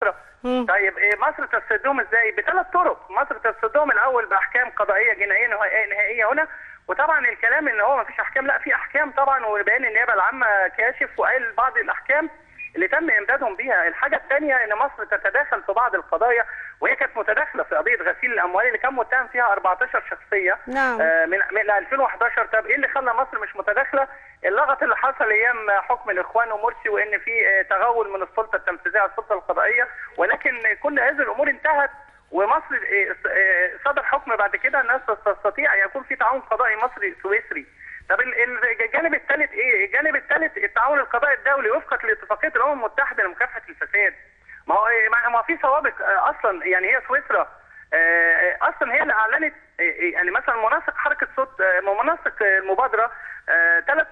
مم. طيب إيه مصر تستردهم ازاي؟ بثلاث طرق، مصر تستردهم الاول باحكام قضائيه جنائيه نهائيه نهائية هنا وطبعا الكلام ان هو ما فيش احكام لا في احكام طبعا وبيان النيابه العامه كاشف وقال بعض الاحكام اللي تم امدادهم بيها، الحاجه الثانيه ان مصر تتداخل في بعض القضايا وهي كانت متداخله في قضيه غسيل الاموال اللي كان متهم فيها 14 شخصيه نعم. آه، من من 2011 طب ايه اللي خلى مصر مش متداخله؟ اللغط اللي حصل ايام حكم الاخوان ومرسي وان في آه، تغول من السلطه التنفيذيه على السلطه القضائيه ولكن كل هذه الامور انتهت ومصر آه، آه، صدر حكم بعد كده الناس تستطيع ان يكون في تعاون قضائي مصري سويسري. طب ال- ال- الجانب الثالث ايه؟ الجانب الثالث التعاون القضائي الدولي وفقا لاتفاقيه الامم المتحده لمكافحه الفساد. ما هو ما ما في سوابق آه، اصلا يعني هي سويسرا آه، اصلا هي اللي اعلنت آه، يعني مثلا منسق حركه صوت آه، منسق آه، المبادره ثلاث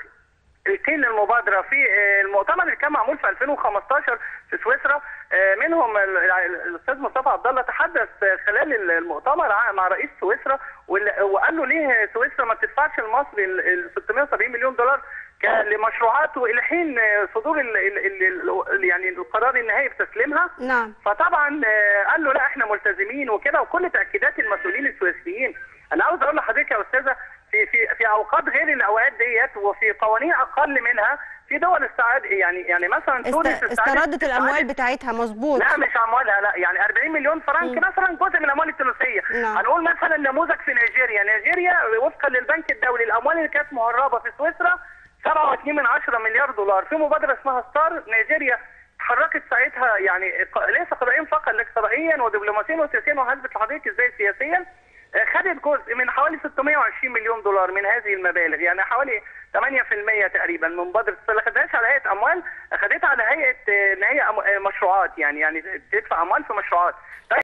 منسقين للمبادره في آه، المؤتمر اللي كان معمول في 2015 في سويسرا آه، منهم ال- ال- الاستاذ مصطفى عبد الله تحدث آه، خلال المؤتمر ع- مع رئيس سويسرا وال- وقال له ليه سويسرا ما بتدفعش لمصر ال ال 670 مليون دولار ك- لمشروعات والى حين آه، صدور ال ال ال ال يعني القرار النهائي بتسليمها نعم فطبعا آه، قال له لا احنا ملتزمين وكده وكل تاكيدات المسؤولين السويسريين انا عاوز اقول لحضرتك يا استاذه في في في اوقات غير الاوقات ديت وفي قوانين اقل منها في دول استعاد يعني يعني مثلا است... تونس استعادت- استردت الاموال استعادت- بتاعتها مظبوط لا مش اموالها لا يعني 40 مليون فرنك مم. مثلا جزء من الاموال التونسيه نعم. هنقول مثلا نموذج في نيجيريا نيجيريا وفقا للبنك الدولي الاموال اللي كانت مهربه في سويسرا 7.2 من 10 مليار دولار في مبادره اسمها ستار نيجيريا تحركت ساعتها يعني ق- ليس قضائيا فقط لكن قضائيا ودبلوماسيا وسياسيا وهثبت لحضرتك ازاي سياسيا آه، خدت جزء من حوالي 620 مليون دولار من هذه المبالغ يعني حوالي 8% تقريبا من مبادره بس ما خدهاش على هيئه اموال خدتها على هيئه آه، ان هي أم- آه، مشروعات يعني يعني تدفع اموال في مشروعات